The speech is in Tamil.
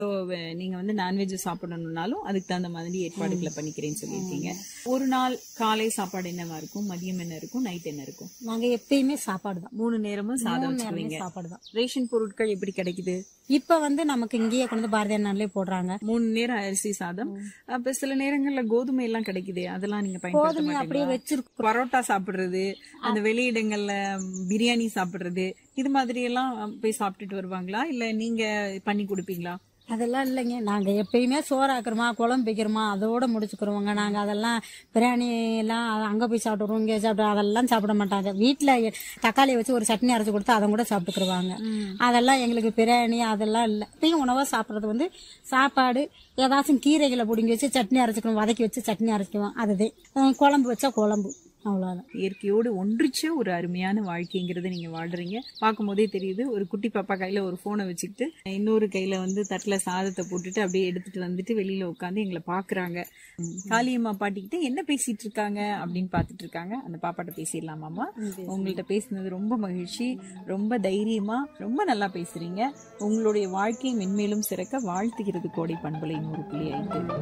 So, வ- நீங்க வந்து நான்வெஜ் சாப்பிடணும்னாலும் அதுக்கு தகுந்த மாதிரி ஏற்பாடுகளை பண்ணிக்கிறேன்னு சொல்லியிருக்கீங்க ஒரு நாள் காலை சாப்பாடு என்னவா இருக்கும் மதியம் என்ன இருக்கும் நைட் என்ன இருக்கும் நாங்க எப்பயுமே சாப்பாடு தான் மூணு நேரமும் சாதம் மூணு நேரமே வச்சுக்குவீங்க சாப்பாடு தான் ரேஷன் பொருட்கள் எப்படி கிடைக்குது இப்ப வந்து நமக்கு இங்கேயே கொண்டு வந்து பாரதியார் நாள்லயே போடுறாங்க மூணு நேரம் அரிசி சாதம் அப்ப சில நேரங்கள்ல கோதுமை எல்லாம் கிடைக்குது அதெல்லாம் நீங்க பயன்படுத்த கோதுமை அப்படியே மாட்டீங்களா வச்சிருக்கோம் பரோட்டா சாப்பிடுறது அந்த வெளியிடங்கள்ல பிரியாணி சாப்பிடுறது இது மாதிரி எல்லாம் போய் சாப்பிட்டுட்டு வருவாங்களா இல்ல நீங்க பண்ணி கொடுப்பீங்களா அதெல்லாம் இல்லைங்க நாங்க எப்பயுமே சோறு ஆக்குறோமா குழம்பு வைக்கிறோமா அதோட முடிச்சுக்கிறோங்க நாங்க அதெல்லாம் பிரியாணி எல்லாம் அங்க போய் சாப்பிடுறோம் இங்க சாப்பிடுறோம் அதெல்லாம் சாப்பிட மாட்டாங்க வீட்டுல தக்காளி வச்சு ஒரு சட்னி அரைச்சு கொடுத்தா அதை கூட சாப்பிட்டுக்கிருவாங்க அதெல்லாம் எங்களுக்கு பிரியாணி அதெல்லாம் இல்லை இப்பயும் உணவா சாப்பிடுறது வந்து சாப்பாடு ஏதாச்சும் கீரைகளை பிடிங்கி வச்சு சட்னி அரைச்சிக்கணும் வதக்கி வச்சு சட்னி அரைச்சிக்குவோம் அதுதான் அஹ் குழம்பு வச்சா குழம்பு அவ்வளவுதான் இயற்கையோடு ஒன்றிச்ச ஒரு அருமையான வாழ்க்கைங்கிறத நீங்க வாழ்றீங்க பார்க்கும் போதே தெரியுது ஒரு குட்டி பாப்பா கையில ஒரு போனை வச்சுக்கிட்டு இன்னொரு கையில வந்து தட்டுல சாதத்தை போட்டுட்டு அப்படியே எடுத்துட்டு வந்துட்டு வெளியில உட்காந்து எங்களை பாக்குறாங்க காளியம்மா பாட்டிக்கிட்ட என்ன பேசிட்டு இருக்காங்க அப்படின்னு பாத்துட்டு இருக்காங்க அந்த பாப்பாட்ட பேசிடலாமாமா உங்கள்ட்ட பேசினது ரொம்ப மகிழ்ச்சி ரொம்ப தைரியமா ரொம்ப நல்லா பேசுறீங்க உங்களுடைய வாழ்க்கை மென்மேலும் சிறக்க வாழ்த்துகிறது கோடை பண்பலை நூறு புள்ளி ஐந்து